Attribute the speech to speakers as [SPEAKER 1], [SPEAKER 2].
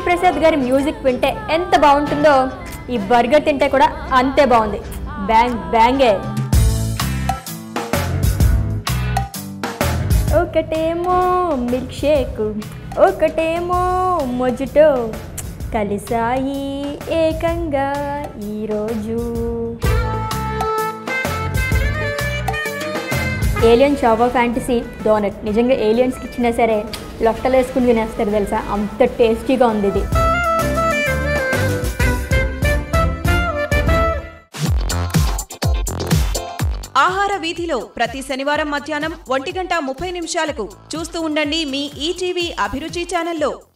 [SPEAKER 1] ప్రసాద్ గారి మ్యూజిక్ వింటే ఎంత బాగుంటుందో ఈ బర్గర్ తింటే కూడా అంతే బాగుంది బ్యాంగ్ బ్యాంగే ఒకటేమో మిల్క్ షేక్ ఒకటేమో మొజిటో కలిసాయి ఏకంగా ఈరోజు ఏలియన్ చావా ఫ్యాంటసీ డోనట్ నిజంగా ఏలియన్స్కి ఇచ్చినా సరే లొట్టలు వేసుకుని తినేస్తారు తెలుసా అంత టేస్టీగా ఉంది ఇది
[SPEAKER 2] ఆహార వీధిలో ప్రతి శనివారం మధ్యాహ్నం ఒంటి గంట ముప్పై నిమిషాలకు చూస్తూ ఉండండి మీ ఈటీవీ అభిరుచి ఛానల్లో